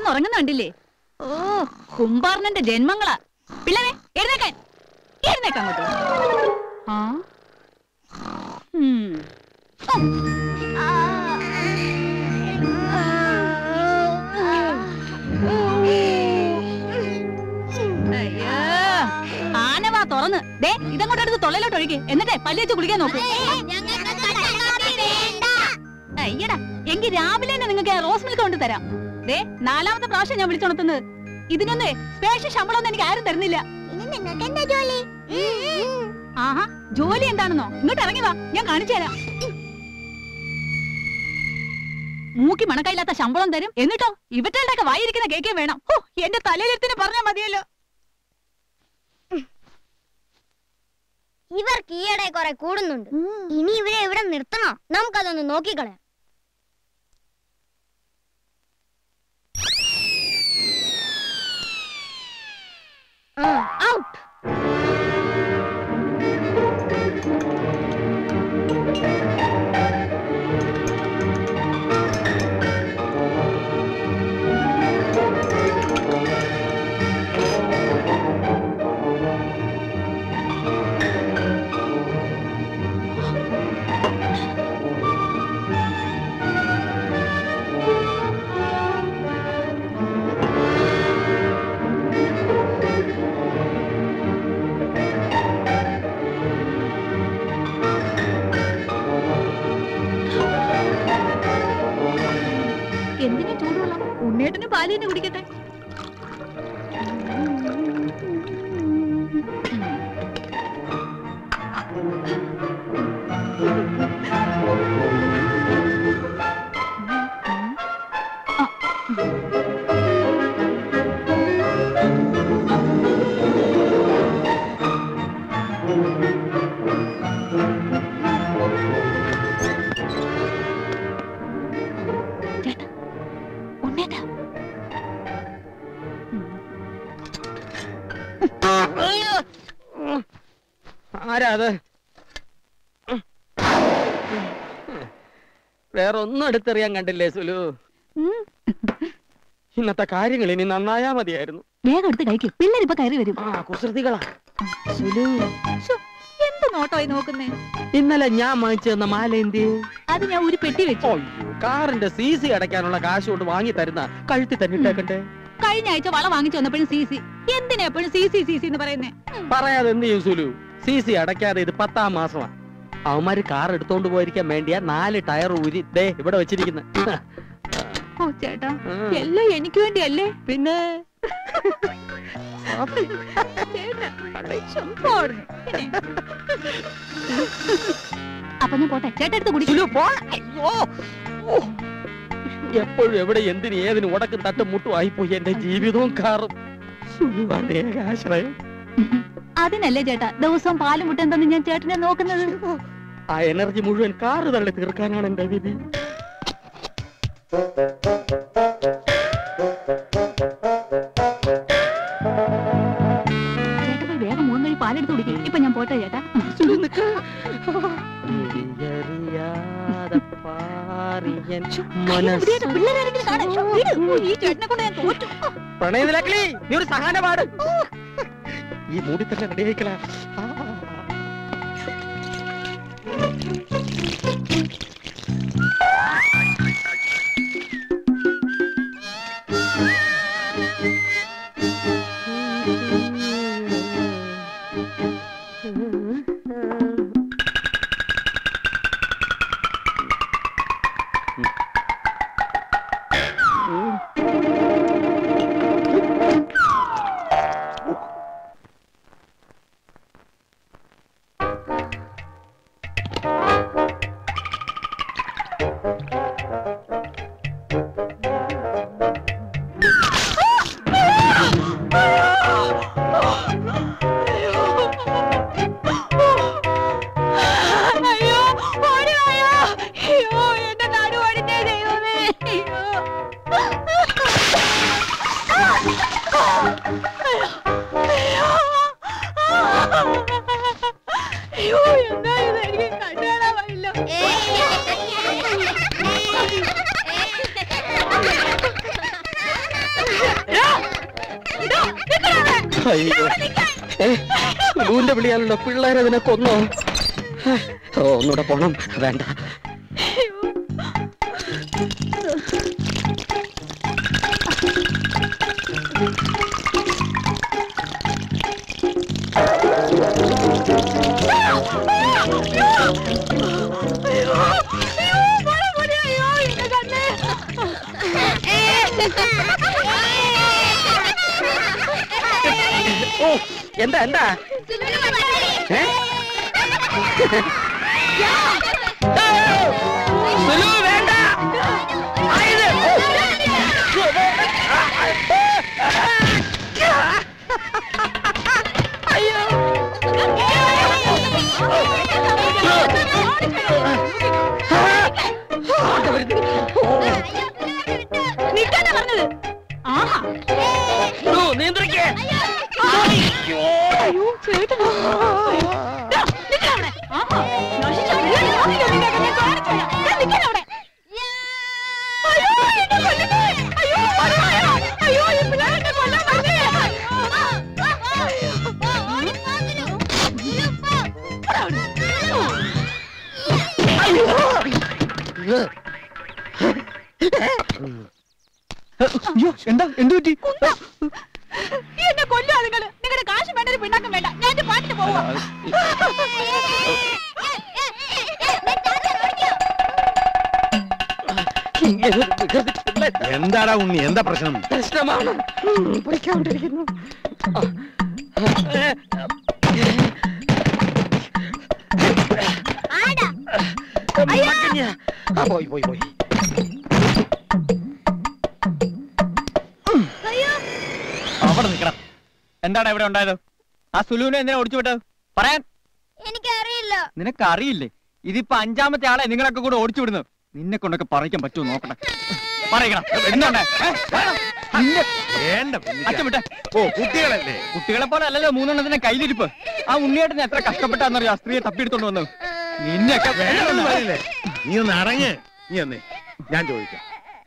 കിടന്ന് ഉറങ്ങുന്നുണ്ടില്ലേ ഓ കുംഭാർണന്റെ ജന്മങ്ങളാ പിള്ളേരെ എഴുന്നേക്കാൻ എഴുന്നേക്കാൻ അങ്ങോട്ട് ആ ഉം. അയ്യോ ആനവാ തുറന്ന് ദേ ഇതങ്ങോട്ട് എടുത്ത് തൊള്ളയിലോട്ട് ഒഴുകി എന്നിട്ടേ പല്ല് വെച്ച് കുളിക്കാൻ നോക്കൂ അയ്യടാ എങ്കിൽ രാവിലെ തന്നെ നിങ്ങൾക്ക് റോസ് മിൽക്ക് കൊണ്ട് തരാം ദേ നാലാമത്തെ പ്രാവശ്യം ഞാൻ വിളിച്ചുണർത്തുന്നത് ഇതിനൊന്ന് സ്പെഷ്യൽ ശമ്പളമൊന്നും എനിക്ക് ആരും തരുന്നില്ല നിങ്ങൾക്ക് എന്താ ജോലി ആഹാ ജോലി എന്താണെന്നോ ഇങ്ങോട്ട് ഇറങ്ങി വാ ഞാൻ കാണിച്ചു തരാം മൂക്കി മണക്കയില്ലാത്ത ശമ്പളം തരും എന്നിട്ടോ ഇവറ്റകളുടെ ഒക്കെ വായിരിക്കുന്ന കേക്കേ വേണം ഹോ എന്റെ തലയിലെത്തിന് പറഞ്ഞാ മതിയല്ലോ ഇവർക്ക് ഈയിടെ കുറെ കൂടുന്നുണ്ട് ഇനി ഇവരെ ഇവിടെ നിർത്തണോ നമുക്കതൊന്ന് നോക്കിക്കളയാം ഔട്ട് എന്തിനു ചൂടുവെള്ളം ഉണ്ണേട്ടന് പാലിന് കുടിക്കട്ടെ ചേട്ടാ ഉണ്ണേട്ടാ ആരാ അത് വേറെ ഒന്നും അടുത്തെറിയാൻ കണ്ടില്ലേ സുലു ഉം. ഇന്നത്തെ കാര്യങ്ങൾ ഇനി നന്നായാ മതിയായിരുന്നു വേഗം എടുത്ത് കഴിക്കും പിള്ളേരിപ്പൊ കയറി വരും ആ കുസൃതികളാ സുലു ശ്ശോ, എന്ത് നോട്ടമായി നോക്കുന്നേ ഇന്നലെ ഞാൻ വാങ്ങിച്ചു തന്ന മാല എന്തി അത് ഞാൻ ഒരു പെട്ടി വെച്ചു അയ്യോ കാറിന്റെ സി സി അടയ്ക്കാനുള്ള കാശ് കൊണ്ട് വാങ്ങി തരുന്ന കഴുത്തി തന്നെ ഇട്ടേക്കണ്ടേ കഴിഞ്ഞ ആഴ്ച വള വാങ്ങിച്ചു വന്നപ്പോഴും സി സി എന്തിനാ എപ്പോഴും സി സി സി സി എന്ന് പറയുന്നേ പറയാതെ എന്ത് ചെയ്യും സുലു സി സി അടയ്ക്കാതെ ഇത് പത്താം മാസമാ അവന്മാര് കാർ എടുത്തോണ്ട് പോയിരിക്കാൻ വേണ്ടിയാ നാല് ടയർ ഊരി ദേ ഇവിടെ വെച്ചിരിക്കുന്നത് ഓ ചേട്ടാ എല്ലാം എനിക്ക് വേണ്ടിയല്ലേ പിന്നെ ചേട്ടാ ചുമ്മാ പിന്നെ. അപ്പൊ ഞാൻ പോട്ടെ ചേട്ടാ എടുത്ത് കുടിക്കും സുലു പോ അയ്യോ ഓ. എപ്പോഴും എവിടെ എന്തിന് ഏതിന് ഉടക്കും തട്ടും മുട്ടും ആയിപ്പോയി എന്റെ ജീവിതവും കാറും സുലുവാണ് ഏകാശ്രയം അതിനല്ലേ ചേട്ടാ ദിവസവും പാലും മുട്ട എന്തെന്ന് ഞാൻ ചേട്ടനെ നോക്കുന്നത് ആ എനർജി മുഴുവൻ കാറ് തള്ളി തീർക്കാനാണ് എന്റെ വിധി ചേട്ടാ പോയി വേഗം മൂന്ന് കഴി പാലെടുത്ത് കുടിക്കും ഇപ്പൊ ഞാൻ പോട്ടെ ചേട്ടാ സുലു നിക്ക്. വിധിയറിയാതെ പാറിയൻ മനസ്സ് ഇവിടെ പിള്ളേരാരെങ്കിലും കാണാൻ ശ്ശോ, വിട്. ഓ, ഈ ചേട്ടനെ കൊണ്ട് ഞാൻ തോറ്റു പ്രണയനിലക്കിളി നീ ഒരു സഹാന പാട് ഈ മൂടി തന്നെ റെഡി ആയിക്കളാ അയ്യോ ഏ, സുലുവിന്റെ വിളിയാണല്ലോ പിള്ളേരതിനെ കൊന്നോ ഓ ഒന്നുകൂടെ പോണം വേണ്ട ഓ എന്താ എന്താ ഏ? സുലു വേണ്ട ആയത്. ഓ. നിൽക്കാനാ പറഞ്ഞത് ആഹാ സുലു, നിയന്ത്രിക്ക് അയ്യോ. അയ്യോ ചേട്ടനോ ദാ, നിൽക്ക് അവിടെ. ആഹാ, നശിച്ച വീട് നോക്കിക്കോ നിങ്ങൾക്ക്, ഞാൻ കാണിച്ചു തരാം. ദാ, നിൽക്ക് അവിടെ. അയ്യോ, എന്നെ കൊല്ലുന്നു. അയ്യോ, മറുപടിയാ. അയ്യോ, ഈ പിള്ളേർ എന്നെ കൊല്ലാൻ വരുന്നേ. അയ്യോ എന്താ എന്ത് പറ്റി കുന്താ. ഈ എന്നെ കൊല്ലുവാ നിങ്ങള് നിങ്ങളുടെ കാശ് വേണ്ട ഒരു പിണ്ണാക്കം വേണ്ട ഞാൻ എന്റെ പാട്ടിന് പോവാ ഇങ്ങനെ ഒരു വികൃതി പിള്ളേർ എന്താടാ ഉണ്ണി എന്താ പ്രശ്നം പ്രശ്നമാണ് പിടിക്കാണ്ടിരിക്കുന്നു ആ പോയി പോയി പോയി അവിടെ നിക്കണം എന്താണ് ഇവിടെ ഉണ്ടായത് ആ സുലുവിനെ എന്തിനാ ഓടിച്ചു വിട്ടത് പറയാൻ എനിക്കറിയില്ല നിനക്ക് അറിയില്ലേ ഇതിപ്പോ അഞ്ചാമത്തെ ആളെ നിങ്ങളൊക്കെ കൂടെ ഓടിച്ചു വിടുന്നത് നിന്നെ കൊണ്ടൊക്കെ പറയിക്കാൻ പറ്റുമോ നോക്കട്ടെ പറയണം എന്തുണ്ട് വേണ്ട അച്ഛൻ വിട്ടെ ഓ കുട്ടികളല്ലേ കുട്ടികളെ പോലെ അല്ലല്ലോ മൂന്നെണ്ണത്തിന്റെ കയ്യിലിരിപ്പ് ആ ഉണ്ണിയേട്ടന് എത്ര കഷ്ടപ്പെട്ടാന്നറിയോ ആ സ്ത്രീയെ തപ്പിയെടുത്തോണ്ട് വന്നത് നിന്നെയൊക്കെ വേണമെന്ന് പറയില്ലേ നീ ഒന്ന് അടങ്ങ് നീ ഒന്ന് ഞാൻ ചോദിക്കാം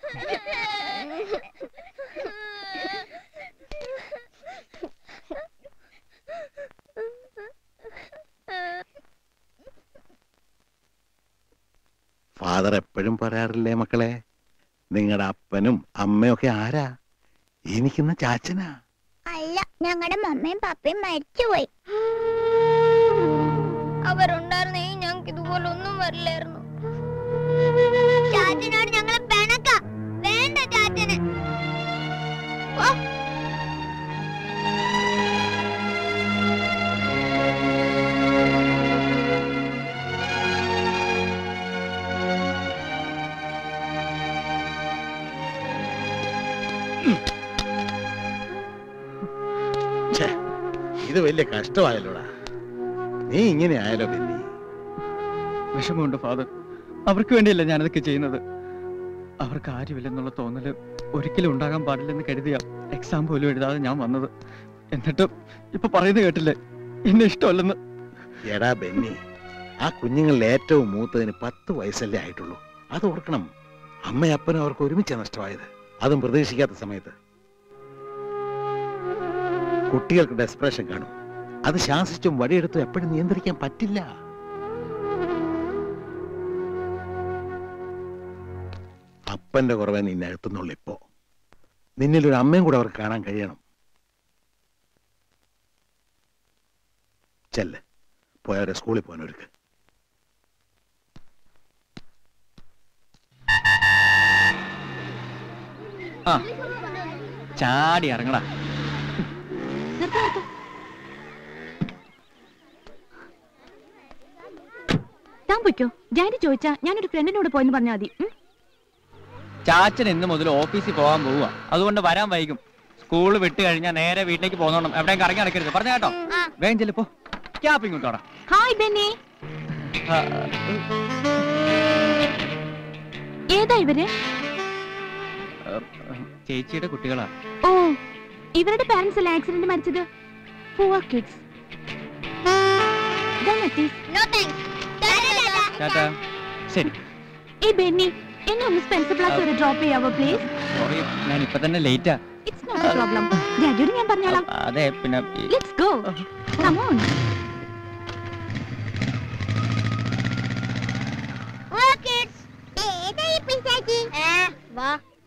ഫാദർ എപ്പോഴും പറയാറില്ലേ മക്കളെ നിങ്ങളുടെ അപ്പനും അമ്മയും ഒക്കെ ആരാ എനിക്കിന്ന് ചാച്ചനാ അല്ല ഞങ്ങളുടെ മമ്മയും പപ്പയും മരിച്ചുപോയി അവരുണ്ടായിരുന്നെങ്കിൽ ഞങ്ങൾക്ക് ഇതുപോലെ ഒന്നും വരില്ലായിരുന്നു ചാച്ചനോട് ഞങ്ങള് പിണക്ക വേണ്ട ചാച്ചന് ഓ, ഛെ, ഇത് വലിയ കഷ്ടമായല്ലോടാ നീ ഇങ്ങനെ ആയാലോ ബെന്നി വിഷമമുണ്ട് ഫാദർ അവർക്ക് വേണ്ടിയല്ല ഞാനതൊക്കെ ചെയ്യുന്നത് അവർക്ക് ആരുമില്ലെന്നുള്ള തോന്നല് ഒരിക്കലും ഉണ്ടാകാൻ പാടില്ലെന്ന് കരുതിയ എക്സാം പോലും എഴുതാതെ ഞാൻ വന്നത് എന്നിട്ട് ഇപ്പൊ പറയുന്നത് കേട്ടില്ലേ എന്നെ ഇഷ്ടമല്ലെന്ന് എടാ ബെന്നി ആ കുഞ്ഞുങ്ങളിൽ ഏറ്റവും മൂത്തതിന് പത്ത് വയസ്സല്ലേ ആയിട്ടുള്ളൂ അത് ഓർക്കണം അമ്മയും അപ്പനും അവർക്ക് ഒരുമിച്ച് നഷ്ടമായത് അതും പ്രതീക്ഷിക്കാത്ത സമയത്ത് കുട്ടികൾക്ക് ഡെസ്പ്രഷൻ കാണും അത് ശാസിച്ചും വടിയെടുത്തും എപ്പോഴും നിയന്ത്രിക്കാൻ പറ്റില്ല അപ്പന്റെ കുറവേ നിന്നെ അകത്തുന്നുള്ളൂ ഇപ്പോ നിന്നിലൊരു അമ്മയും കൂടെ അവർക്ക് കാണാൻ കഴിയണം ചെല്ല് പോയവരെ സ്കൂളിൽ പോകാനൊരുക്ക് ആ ചാടി ഇറങ്ങടാ താൻ പൊയ്ക്കോ ജാനി ചോദിച്ചാ ഞാനൊരു ഫ്രണ്ടിനോട് പോയെന്ന് പറഞ്ഞാൽ മതി ഉം? ചാച്ചൻ ഇന്ന് മുതൽ ഓഫീസിൽ പോകാൻ പോവുക അതുകൊണ്ട് വരാൻ വൈകും സ്കൂൾ വിട്ട് കഴിഞ്ഞാൽ നേരെ വീട്ടിലേക്ക് പോന്നോണം എവിടെയും കറങ്ങി നടക്കരുത് പറഞ്ഞ കേട്ടോ ആ. വേഗം ചെല്ലിപ്പോ ക്യാപ്പ് ഇങ്ങോട്ടോടാ ഹായ് ബെന്നി ഏതാ ഇവര് ചേച്ചിയുടെ കുട്ടികളാ ഓ ഇവരുടെ പാരന്റ്സ് അല്ലേ ആക്സിഡന്റ് മരിച്ചത് പൂവർ കിഡ്സ് നോ താങ്ക്സ് ടാറ്റാ. ടാറ്റാ ശരി ഏ ബെന്നി എന്നെ ഒന്ന് സ്പെൻസർ പ്ലാസ് വരെ ഡ്രോപ്പ് ചെയ്യാവോ പ്ലീസ് സോറി ഞാൻ ഇപ്പൊ തന്നെ ലേറ്റാ ഇറ്റ്സ് നോട്ട് എ പ്രോബ്ലം ഡാഡിയോട് ഞാൻ പറഞ്ഞോളാം അതെ പിന്നെ ഈ- ലെറ്റ്സ് ഗോ കം ഓൺ വാ